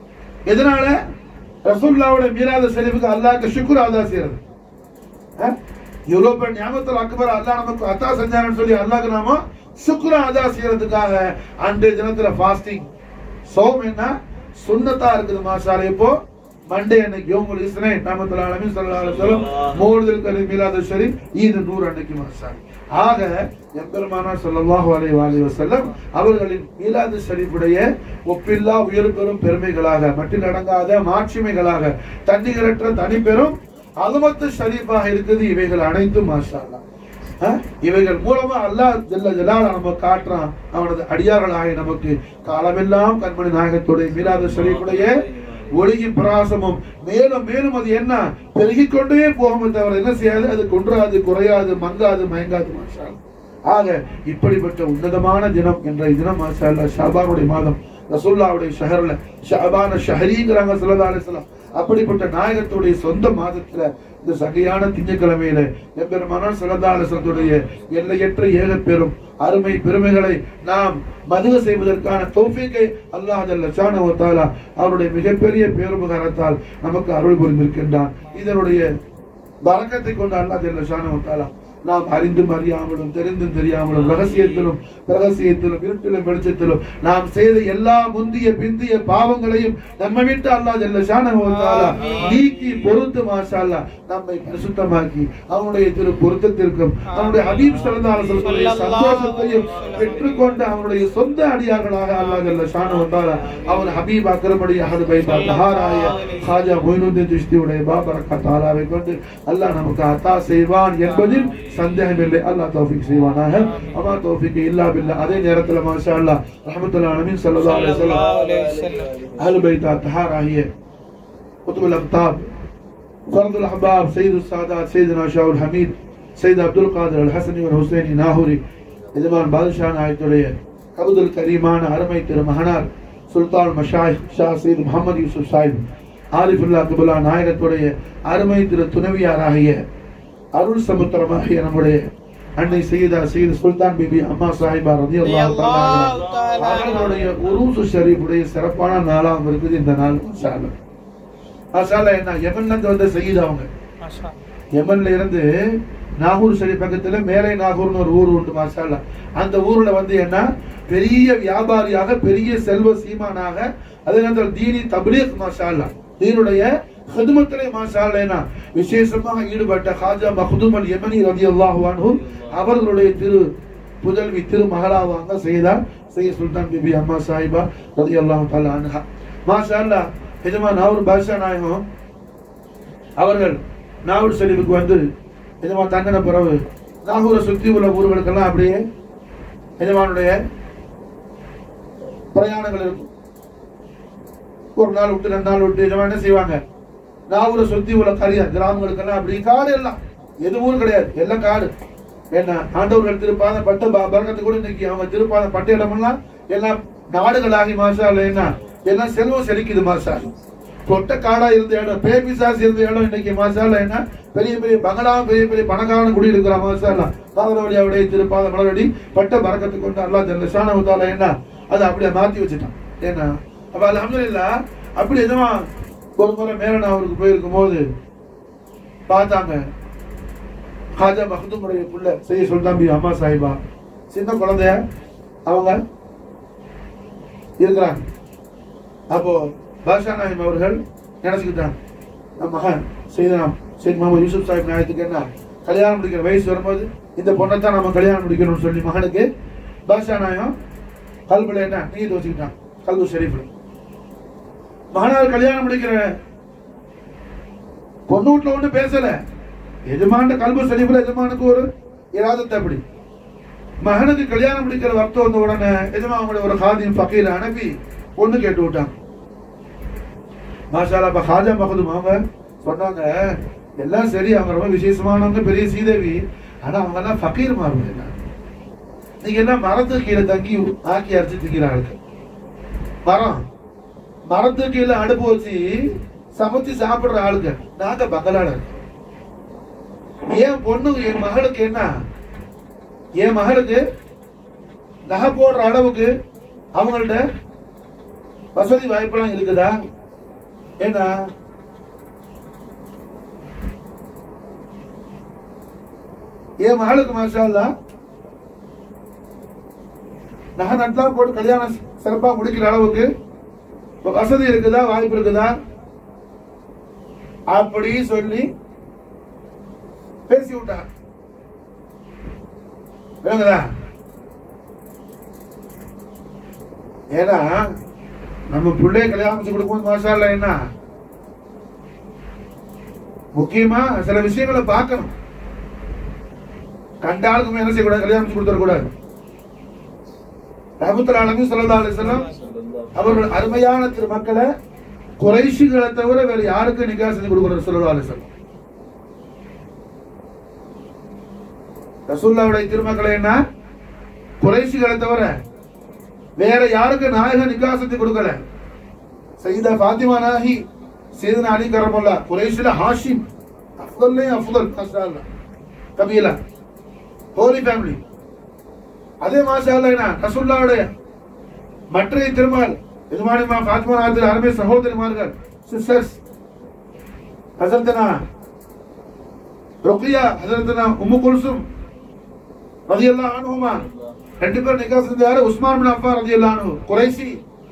[SPEAKER 1] எதனால ரசூல்லாவோட மீராத ஷரீஃபுக்கு அல்லாஹ்க்கு ஷுக்ர் அதா செய்யறது அஹ்? யூரோப்ப ஞாபகத்தில் அக்பர் அல்லாஹ் நமக்கு அத்தா செஞ்சாருன்னு சொல்லி அல்லாஹ்க்கு நாம சுக்ர அதா செய்யறதுக்காக அன்றைய தினத்துல ஃபாஸ்டிங் சோம் என்ன சுண்ணத்தா இருக்குது மாசால இப்போ மண்டே அன்னைக்கு யோமுல் இஸ்னே நாமத்துல அலமின் ஸல்லல்லாஹு அலைஹி வஸல்லம் மௌலிதுல் கரீம் மீலாது ஷரீஃப் ஈத் நூர் அன்னைக்கு மாசால ஆக எம்பெருமானார் ஸல்லல்லாஹு அலைஹி வஸல்லம் வஸல்லம் அவர்களின் மீலாது ஷரீஃபுடைய ஒப்பில்லா உயர் பெரும் பெருமைகளாக மட்டில் அடங்காத மாட்சிமைகளாக தன்னிகரற்ற தனிப்பெரும் அலுமத்து ஷரீஃபாக இருக்குது இவைகள் அனைத்தும் மாஷா அல்லாஹ். அஹ்? இவைகள் மூலமா அல்லாஹ் ஜல்ல ஜலால நம்ம காட்டுறான் அவனது அடியார்களாக நமக்கு காலமெல்லாம் கண்மணி நாயகத்துடைய மீலாத ஷரீஃபுடைய ஒளியின் பிரகாசமும் மேலும் மேலும் அது என்ன பெருகிக் கொண்டே போகுமே தவிர என்ன செய்யாது அது குன்றாது குறையாது மங்காது மயங்காது மாஷா அல்லாஹ். ஆக இப்படிப்பட்ட உன்னதமான தினம் என்ற தினம் மாஷா அல்லாஹ் ஷாபானுடைய மாதம் ரசூல்லாவுடைய ஷஹர்ல ஷாபான ஷஹரிங்கிறாங்க ஸல்லல்லாஹு அலைஹி வஸல்லம் அப்படிப்பட்ட நாயகத்துடைய சொந்த மாதத்துல இந்த சகையான திங்கட்கிழமையில எம்பெருமானார் ஸல்லல்லாஹு அலைஹி வஸல்லத்துடைய எல்லையற்ற ஏக பெரும் அருமை பெருமைகளை நாம் மதுக செய்வதற்கான தௌஃபீக்கை அல்லாஹ் ஜல்ல ஷானஹு வ தஆலா அவருடைய மிகப்பெரிய பேருபகாரத்தால் நமக்கு அருள் புரிந்திருக்கின்றான் இதனுடைய பரக்கத்தை கொண்டு அல்லாஹ் ஜல்ல ஷானஹு வ தஆலா நாம் அறிந்தும் அறியாமலும் தெரிந்தும் தெரியாமலும் ரகசியத்திலும் ரகசியத்திலும் இருட்டிலும் வெளிச்சத்திலும் நாம் செய்த எல்லா முந்திய பிந்திய பாவங்களையும் நம்ம விட்டு அல்லாஹ் ஜல்ல ஷானஹு வ தஆலா
[SPEAKER 3] ஆமீன்.
[SPEAKER 1] நீக்கி பொறுத்து மாஷா அல்லாஹ் நம்மை பரிசுத்தமாக்கி அவனுடைய திரு பொருத்தத்திற்கும் அவனுடைய ஹபீப் ஸல்லல்லாஹு அலைஹி வஸல்லம் சந்தோஷத்தையும் பெற்றுக்கொண்டு அவனுடைய சொந்த அடியார்களாக அல்லாஹ் ஜல்ல ஷானஹு வ தஆலா அவன் ஹபீப் அக்ரமடி அஹது பைதா தஹாராய ஹாஜா மொய்னுddin சிஷ்தியுடைய பாபரக்கத் தாலாவை கொண்டு அல்லாஹ் நமக்கு அத்தா செய்வான் என்பதில் சந்தேகமில்லை அல்லாஹ் தௌஃபீக் செய்வானாக அமா தௌஃபீக் இல்லா பில்லா அதே நேரத்தில் மாஷா அல்லாஹ் ரஹ்மத்துல் ஆலமீன் ஸல்லல்லாஹு அலைஹி வஸல்லம்
[SPEAKER 3] ஸல்லல்லாஹு அலைஹி வஸல்லம்
[SPEAKER 1] أهل بيت الطهارة هي قطب الأقطاب فرد الأحباب سيد السادات سيدنا شاہ الحميد سيد عبد القادر الحسني والحسيني நாகூரி எஜமான் பாதுஷா நாயத்துடைய கபுதுல் கரீமான அருமை திரு மகனார் சுல்தான் மஷாய் ஷா சீத் முகமது யூசுப் சாஹிப் ஆரிஃபுல்லா குபுல்லா நாயகத்துடைய அருமை திரு துணவியாராகிய அருள் சமுத்திரமாகிய நம்முடைய அன்னை சையதா சையது சுல்தான் பிபி அம்மா சாஹிபா ரலியல்லாஹு தஆலா
[SPEAKER 3] ரலியல்லாஹு தஆலா
[SPEAKER 1] அவர்களுடைய உருசு ஷரீஃபுடைய சிறப்பான நாளாக இருக்குது இந்த நாள் மாஷா அல்லாஹ். மாஷா அல்லாஹ் என்ன யமன்ல இருந்து வந்த சையீத் அவங்க
[SPEAKER 3] மாஷா
[SPEAKER 1] யமன்ல இருந்து நாகூர் ஷரீஃப் பக்கத்துல மேலை நாகூர்னு ஒரு ஊர் உண்டு மாஷா அல்லாஹ். அந்த ஊர்ல வந்து என்ன பெரிய வியாபாரியாக பெரிய செல்வ சீமானாக அதே நேரத்தில் தீனி தப்லீக் மாஷா அல்லாஹ். தீனுடைய ஹிதுமத்திலே மாஷா அல்லாஹ் என்ன விசேஷமாக ஈடுபட்ட ஹாஜா மஹ்தூம் அல் யமனி ரலியல்லாஹு அன்ஹு அவர்களுடைய திரு புதல்வி திரு மகளாவாங்க செய்தா செய்ய சுல்தான் பிபி அம்மா சாஹிபா ரலியல்லாஹு தஆலா அன்ஹா மாஷா அல்லாஹ் எஜமான் நாவூர் பாஷா நாயகம் அவர்கள் நாவூர் ஷரீஃபுக்கு வந்து எஜமான் தங்கின பிறகு நாகூரை சுற்றி உள்ள ஊர்களுக்கெல்லாம் அப்படியே எஜமானுடைய பிரயாணங்கள் இருக்கும் ஒரு நாள் விட்டு ரெண்டு நாள் விட்டு எஜமான் என்ன செய்வாங்க நாகூரை சுற்றி உள்ள கரியா கிராமங்களுக்கெல்லாம் அப்படி காடு எல்லாம் எது ஊர் கிடையாது எல்லாம் காடு என்ன ஆண்டவர்கள் திருப்பாத பட்ட ப- பரக்கத்து கூட இன்னைக்கு அவங்க திருப்பாத பட்ட இடமெல்லாம் எல்லாம் நாடுகளாகி மாசா என்ன எல்லாம் செல்வம் செழிக்குது மாசா தொட்ட காடா இருந்த இடம் பேபிசாஸ் இருந்த இடம் இன்னைக்கு மாசால என்ன பெரிய பெரிய பங்களா பெரிய பெரிய பணக்காரன் குடி இருக்கிற மாசால காதலவழி அவருடைய திருப்பாத மலரடி பட்ட பறக்கத்து கொண்டு அல்லா ஜல்லஷான உத்தால என்ன அதை அப்படியே மாத்தி வச்சுட்டான் ஏன்னா அப்ப அல்ஹம்துலில்லாஹ் அப்படி எதுவும் ஒரு முறை மேல நான் அவருக்கு போயிருக்கும் போது பார்த்தாங்க ஹாஜா மஹதூமுடைய புள்ள செய்ய சொல்தான் அம்மா சாஹிபா சின்ன குழந்தைய அவங்க இருக்கிறாங்க அப்போ பாஷா நாயிம் அவர்கள் நினைச்சுக்கிட்டாங்க நம்ம மகன் செய்தான் சரி முகமது யூசுப் சாஹிப் நாயத்துக்கு என்ன கல்யாணம் முடிக்கிற வயசு வரும்போது இந்த பொண்ணை தான் நம்ம கல்யாணம் முடிக்கணும்னு சொல்லி மகனுக்கு பாஷா நாயம் கல்புல என்ன நீதி வச்சுக்கிட்டான் கல்பு ஷெரீஃப்ல மகனார் கல்யாணம் முடிக்கிற பொண்ணு வீட்டுல ஒண்ணு பேசல எஜமான கல்பு ஷெரீஃப்ல எஜமானுக்கு ஒரு ஏதாவது அப்படி மகனுக்கு கல்யாணம் முடிக்கிற வர்த்தம் வந்த உடனே எஜமா அவங்களுடைய ஒரு ஹாதின் ஃபக்கீல அனுப்பி பொண்ணு கேட்டு விட்டாங்க மாஷாலா அப்ப ஹாஜா மகதும் அவங்க சொன்னாங்க எல்லாம் சரி அவங்க ரொம்ப விசேஷமானவங்க பெரிய சீதேவி ஆனா அவங்க எல்லாம் ஃபக்கீர் மாறுவாங்க நீங்க எல்லாம் மரத்துக்கு கீழே தங்கி ஆக்கி அரைச்சு திக்கிறாங்க மரம் மரத்துக்கு கீழே அடுப்பு வச்சு சமைச்சு சாப்பிடுற ஆளுங்க நாங்க பங்களால இருக்கோம் என் பொண்ணு என் மகளுக்கு என்ன என் மகளுக்கு நகை போடுற அளவுக்கு அவங்கள்ட்ட வசதி வாய்ப்பெல்லாம் இருக்குதா ஏன்னா என் மகளுக்கு மாஷா அல்லாஹ் நகை நட்டா போட்டு கல்யாணம் சிறப்பா முடிக்கிற அளவுக்கு இப்ப வசதி இருக்குதா வாய்ப்பு இருக்குதா அப்படி சொல்லி பேசி விட்டார் விளங்குதா ஏன்னா நம்ம பிள்ளைய கல்யாணம் முடிச்சு கொடுக்கும்போது மாஷா அல்லாஹ் என்ன முக்கியமா சில விஷயங்களை பார்க்கணும் கண்ட ஆளுக்கு என்ன செய்யக்கூடாது கல்யாணம் முடிச்சு கொடுத்துடக்கூடாது ரஹமத்துல் ஆலமி ஸல்லல்லாஹு அலைஹி வஸல்லம் அவர்கள் அருமையான திருமக்களை குறைஷிகளை தவிர வேற யாருக்கும் நிக்காஹ் செஞ்சு கொடுக்கிறார் ஸல்லல்லாஹு அலைஹி வஸல்லம் ரசூலுல்லாஹ்வுடைய திருமக்களை என்ன குறைஷிகளை தவிர வேற யாருக்கு நாயக நிக்காஹ் செஞ்சு கொடுக்கல சையதா ஃபாத்திமா நாஹி சையதுனா அலி கரமுல்லா குறைஷில ஹாஷிம் அஃதல்லே அஃதல் மாஷா அல்லாஹ் கபீலா ஹோலி ஃபேமிலி அதே மாஷா அல்லாஹ் என்ன ரசூலுல்லாஹ்வுடைய மற்ற திருமால் எஜமானிமா ஃபாத்திமா நாத்தில் அருமை சகோதரிமார்கள் சிஸ்டர்ஸ் ஹசரத்தனா ருக்கியா ஹசரத்தனா உம்மு குல்சும் ரலியல்லாஹு அன்ஹுமா ரெண்டு பேரும் நிக்காஹ் செஞ்சாரு உஸ்மான் பின் அஃபான் ரலியல்லாஹு அன்ஹு குறைஷி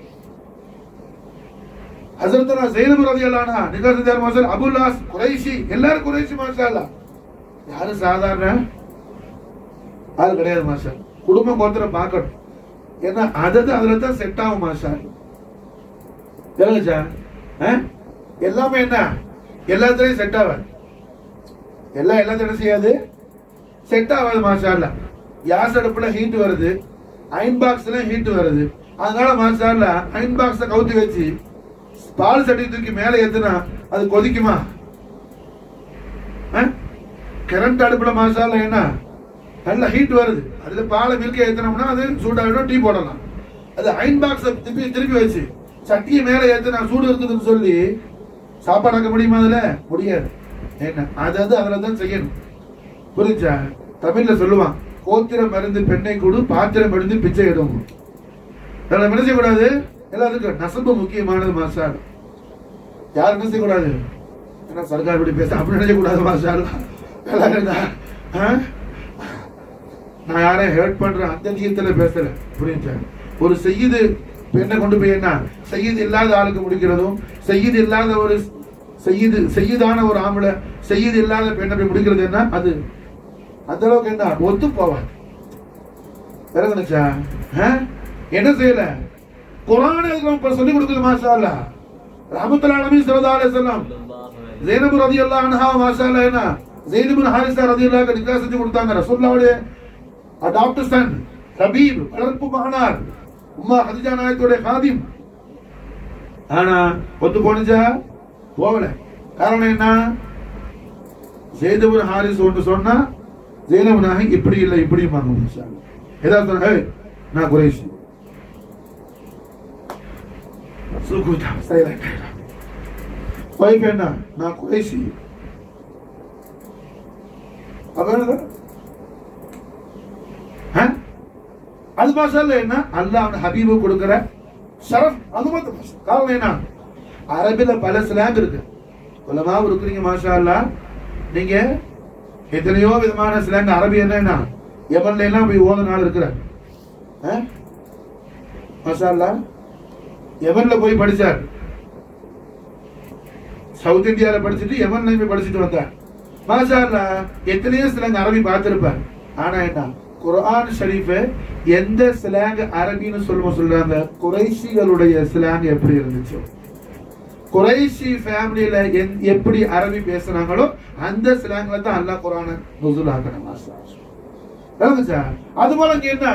[SPEAKER 1] ஹசரத்தனா ஜெயினப் ரலியல்லாஹு அன்ஹா நிக்காஹ் செஞ்சாரு மாஷா அபுல் ஆஸ் குறைஷி எல்லாரும் குறைஷி மாஷா அல்லாஹ் யாரும் சாதாரண ஆள் கிடையாது மாஷா குடும்பம் கோத்திரம் பார்க்கணும் ஏன்னா அதது அதுல தான் செட் ஆகும் மாஷா தெரியுச்சா எல்லாமே என்ன எல்லாத்துலயும் செட் ஆகாது எல்லாம் எல்லாத்தையும் என்ன செய்யாது செட் ஆகாது மாஷா இல்ல கேஸ் அடுப்புல ஹீட் வருது அயன் பாக்ஸ்ல ஹீட் வருது அதனால மாஷா இல்ல அயன் பாக்ஸ கவுத்தி வச்சு பால் சட்டி தூக்கி மேல ஏத்துனா அது கொதிக்குமா கரண்ட் அடுப்புல மாஷா இல்ல என்ன நல்ல ஹீட் வருது அதுல பாலை மில்க ஏத்தனோம்னா அது சூடாகிடும் டீ போடலாம் அது அயன் பாக்ஸ் திருப்பி திருப்பி வச்சு சட்டியை மேல ஏத்துனா சூடு இருக்குதுன்னு சொல்லி சாப்பாடு ஆக்க முடியுமா அதுல முடியாது என்ன அதாவது அதுல தான் செய்யணும் புரிஞ்சா தமிழ்ல சொல்லுவான் கோத்திரம் மருந்து பெண்ணை கொடு பாத்திரம் மருந்து பிச்சை இடும் அதில் என்ன செய்யக்கூடாது எல்லாத்துக்கும் நசம்பு முக்கியமானது மாசால் யாரும் என்ன செய்யக்கூடாது ஏன்னா சர்க்கார் இப்படி பேச அப்படி நினைக்கக்கூடாது மாசால் நான் யாரையும் ஹேர்ட் பண்றேன் அந்த நீயத்துல பேசல புரியுச்சா ஒரு செய்யுது பெண்ணை கொண்டு போய் என்ன செய்யுது இல்லாத ஆளுக்கு முடிக்கிறதும் செய்யுது இல்லாத ஒரு செய்யுது செய்யுதான ஒரு ஆம்பளை செய்யுது இல்லாத பெண்ணை போய் முடிக்கிறது என்ன அது அந்த அளவுக்கு என்ன ஒத்து போவான் இறங்குனுச்சா என்ன செய்யல குரான் இப்ப சொல்லி கொடுக்குது மாஷா அல்லா ரஹமத்துல் ஆலமீன் ஸல்லல்லாஹு அலைஹி வஸல்லம் ஜெயினப் ரலியல்லாஹு அன்ஹா மாஷா அல்லா என்ன ஜெயித் இப்னு ஹாரிஸா ரலியல்லாஹு அன்ஹு நிக்காஹ் செஞ்சு கொடுத்தாங்க ரசூலுல்லாஹ்வுடைய அடாப்ட் சன் ரபீப் வளர்ப்பு மகனார் உம்மா ஹதிஜா நாயகத்துடைய காதிம் ஆனா ஒத்து போனுச்சா போகல காரணம் என்ன ஜெயதபுன் ஹாரிஸ் ஒன்று சொன்னா ஜெயனப் நாகி இப்படி இல்லை இப்படி வாங்க ஏதாவது சொன்னா, "ஏய், நான் குறைஷி சுகுதா சைலண்ட் வைஃப் என்ன நான் குறைஷி அப்ப என்னது? ஆ? அது மாசல்ல என்ன அல்லாஹ் அவன் ஹபீபு கொடுக்கிற ஷரஃப் அது மட்டும் மாஷா. காரணம் என்ன அரபில பல ஸ்லாங் இருக்கு உலமாவும் இருக்கிறீங்க மாஷா அல்லாஹ் நீங்க எத்தனையோ விதமான ஸ்லாங் அரபி என்னன்னா எவன்ல எல்லாம் போய் ஓத நாள் இருக்கிற மாஷா அல்லாஹ் எவன்ல போய் படிச்சார் சவுத் இந்தியால படிச்சுட்டு எவன்ல போய் படிச்சுட்டு வந்தார் மாஷா அல்லாஹ் எத்தனையோ ஸ்லாங் அரபி பார்த்திருப்பார் ஆனா என்ன குர்ஆன் ஷரீஃப் எந்த ஸ்லாங் அரபின்னு சொல்லுவோம் சொல்றாங்க குறைஷிகளுடைய ஸ்லாங் எப்படி இருந்துச்சு குறைஷி ஃபேமிலியில எப்படி அரபி பேசுனாங்களோ அந்த ஸ்லாங்ல தான் அல்லாஹ் குர்ஆனை நுசுல் ஆக்கணும் மாஷா அல்லாஹ். விளங்குச்சா அது போல இங்க என்ன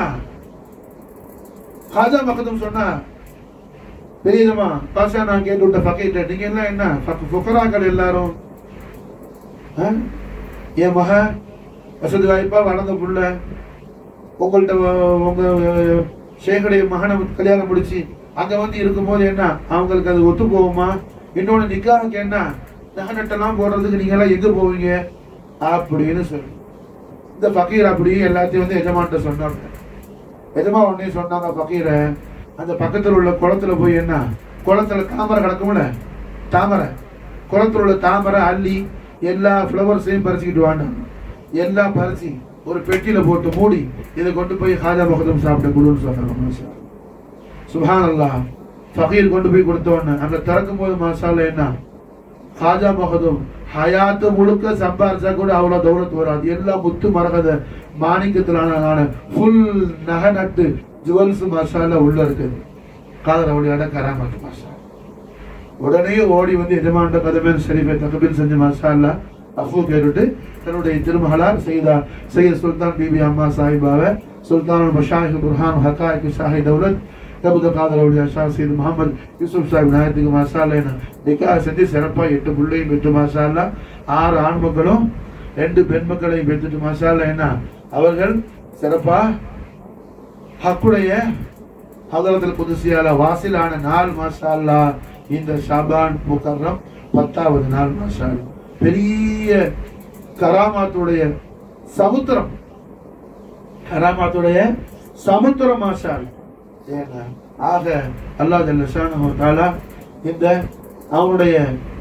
[SPEAKER 1] ஹாஜா மகதம் சொன்னா பெரியதமா பாஷா நான் கேட்டு விட்ட பக்கெட் நீங்க எல்லாம் என்ன ஃபக்- ஃபுகராக்கள் எல்லாரும் ஆ? என் மக வசதி வாய்ப்பா வளர்ந்த புள்ள உங்கள்ட்ட வ- உங்க அஹ், ஷேகுடைய மகனை கல்யாணம் முடிச்சு அங்க வந்து இருக்கும்போது என்ன அவங்களுக்கு அது ஒத்து போகுமா இன்னொன்னு நிக்காவுக்கு என்ன நகை நட்டெல்லாம் போடுறதுக்கு நீங்க எல்லாம் எங்க போவீங்க அப்படின்னு சொல்லி இந்த ஃபக்கீர் அப்படியே எல்லாத்தையும் வந்து எஜமான்ட்ட சொன்னாங்க எஜமா உடனே சொன்னாங்க ஃபக்கீரை அந்த பக்கத்துல உள்ள குளத்துல போய் என்ன குளத்துல தாமரை கிடக்கும்ல தாமரை குளத்துல உள்ள தாமரை அள்ளி எல்லா ஃப்ளவர்ஸையும் பறிச்சுக்கிட்டு வாண்டாங்க எல்லாம் பறிச்சு ஒரு பெட்டியில போட்டு மூடி இதை கொண்டு போய் ஹாஜா மகதம் சாப்பிட்ட குழுன்னு சொன்னாங்க மாஷா சுபான் அல்லாஹ் ஃபகீர் கொண்டு போய் கொடுத்த உடனே அங்க திறக்கும் போது மாஷால என்ன ஹாஜா மகதும் ஹயாத்து முழுக்க சம்பாரிச்சா கூட அவ்வளவு தௌலத்து வராது எல்லாம் முத்து மரகத மாணிக்கத்திலான ஃபுல் நகை நட்டு ஜுவல்ஸ் மசாலா உள்ள இருக்குது காதல் அவளியோட கராமத்து மசாலா உடனே ஓடி வந்து எஜமாண்ட கதமேல் ஷரீஃபை தகபில் செஞ்ச மசாலா அஃபு கேட்டுட்டு தன்னுடைய திருமகளார் செய்தா சையத் சுல்தான் பிபி அம்மா சாஹிபாவை சுல்தான் மஷாஹி புர்ஹான் ஹக்காய்க்கு ஷாஹி தௌலத் கபுத காதல் அவளியா ஷா சீது முகமது யூசுப் சாஹிப் நாயத்துக்கு மசாலா என நிக்கா செஞ்சு சிறப்பா எட்டு பிள்ளையும் பெற்று மசாலா ஆறு ஆண் மக்களும் ரெண்டு பெண் மக்களையும் பெற்றுட்டு மசாலா என்ன அவர்கள் சிறப்பா ஹக்குடைய ஹதரத்தில் குதிசியால வாசிலான நாள் மாஷா அல்லாஹ் இந்த ஷாபான் முகர்ரம் பத்தாவது நாள் மாஷா அல்லாஹ். பெரிய கராமாத்துடைய சமுத்திரம் கராமாத்துடைய சமுத்திரம் மாஷா அல்லாஹ். ஏங்க ஆக அல்லாஹ் ஜல்ல ஷானஹு வ தஆலா இந்த அவனுடைய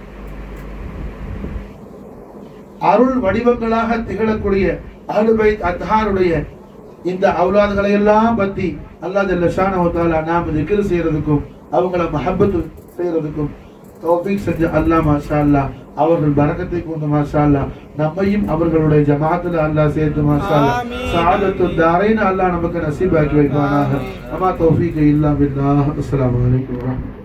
[SPEAKER 1] அருள் வடிவங்களாக திகழக்கூடிய அஹ்லுபை அத்ஹாருடைய இந்த அவுலாதுகளை எல்லாம் பத்தி அல்லாஹ் ஜல்ல ஷானஹு வ தஆலா நாம திக்ர் செய்யறதுக்கும் அவங்கள மஹப்பத்து செய்யறதுக்கும் தௌஃபீக் செஞ்ச அல்லாஹ் மாஷா அல்லாஹ் அவர்கள் பரக்கத்தை கொண்டு மாஷா அல்லாஹ் நம்மையும் அவர்களுடைய ஜமாத்துல அல்லாஹ் சேர்த்து மாஷா அல்லாஹ்
[SPEAKER 3] ஆமீன்.
[SPEAKER 1] சாதத்து தாரைன்னு அல்லாஹ் நமக்கு நசீபாக்கி வைப்பானாக அம்மா தௌஃபீக் இல்லா பில்லாஹ் அஸ்ஸலாமு அலைக்கும் வரஹ்மத்துல்லாஹி